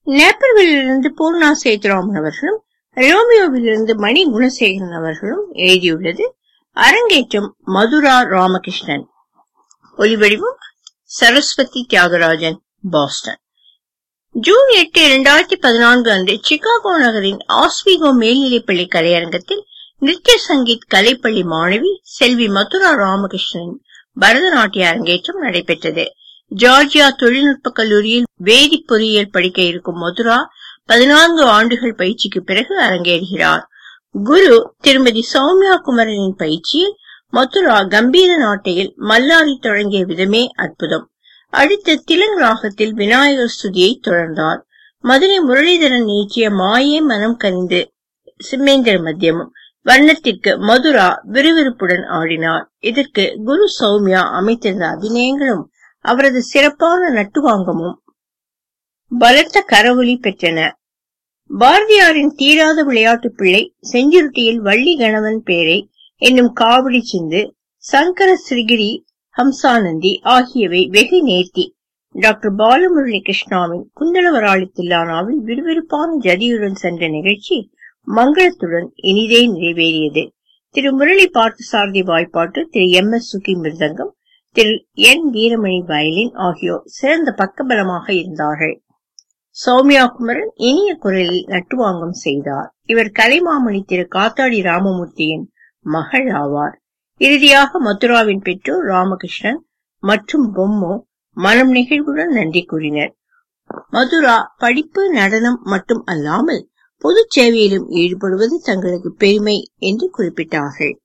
நேப்பர்விலிருந்து பூர்ணா சேதுராமன் அவர்களும் ரோமியோவிலிருந்து மணி குணசேகரன் அவர்களும் எழுதியுள்ளது அரங்கேற்றம் மதுரா ராமகிருஷ்ணன் ஒலிவடிவம் சரஸ்வதி தியாகராஜன் பாஸ்டன் ஜூன் எட்டு இரண்டாயிரத்தி பதினான்கு அன்று சிகாகோ நகரின் ஆஸ்விகோ மேல்நிலைப்பள்ளி கலையரங்கத்தில் நித்ய சங்கீத் கலைப்பள்ளி மாணவி செல்வி மதுரா ராமகிருஷ்ணன் பரதநாட்டிய அரங்கேற்றம் நடைபெற்றது ஜார்ஜியா தொழில்நுட்ப கல்லூரியில் வேதி பொறியியல் படிக்க இருக்கும் மதுரா பதினான்கு ஆண்டுகள் பயிற்சிக்கு பிறகு அரங்கேறுகிறார் குரு திருமதி சௌமியா குமரனின் பயிற்சியில் மதுரா கம்பீர நாட்டையில் மல்லாரி தொடங்கிய விதமே அற்புதம் அடுத்து திலங் ராகத்தில் விநாயகர் ஸ்துதியை தொடர்ந்தார் மதுரை முரளிதரன் இயற்றிய மாயே மனம் கனிந்து சிம்மேந்திர மத்தியமும் வர்ணத்திற்கு மதுரா விறுவிறுப்புடன் ஆடினார் இதற்கு குரு சௌமியா அமைத்திருந்த அபிநயங்களும் அவரது சிறப்பான நட்டுவாங்கமும் பலத்த கரவொலி பெற்றன பாரதியாரின் தீராத விளையாட்டு பிள்ளை செஞ்சுருட்டியில் வள்ளி கணவன் பேரை என்னும் காவடி சிந்து சங்கர சிறுகிரி ஹம்சானந்தி ஆகியவை வெகு நேர்த்தி டாக்டர் பாலமுரளி கிருஷ்ணாவின் குந்தளவராளி தில்லானாவில் விறுவிறுப்பான ஜதியுடன் சென்ற நிகழ்ச்சி மங்களத்துடன் இனிதே நிறைவேறியது திரு முரளி பார்த்தசாரதி வாய்ப்பாட்டு திரு எம் எஸ் சுகி மிருதங்கம் திரு என் வீரமணி வயலின் ஆகியோர் சிறந்த பக்கபலமாக இருந்தார்கள் சௌமியா குமரன் இனிய குரலில் நட்டுவாங்கம் செய்தார் இவர் கலைமாமணி திரு காத்தாடி ராமமூர்த்தியின் மகள் ஆவார் இறுதியாக மதுராவின் பெற்றோர் ராமகிருஷ்ணன் மற்றும் பொம்மு மனம் நெகிழ்வுடன் நன்றி கூறினர் மதுரா படிப்பு நடனம் மட்டும் அல்லாமல் பொது சேவையிலும் ஈடுபடுவது தங்களுக்கு பெருமை என்று குறிப்பிட்டார்கள்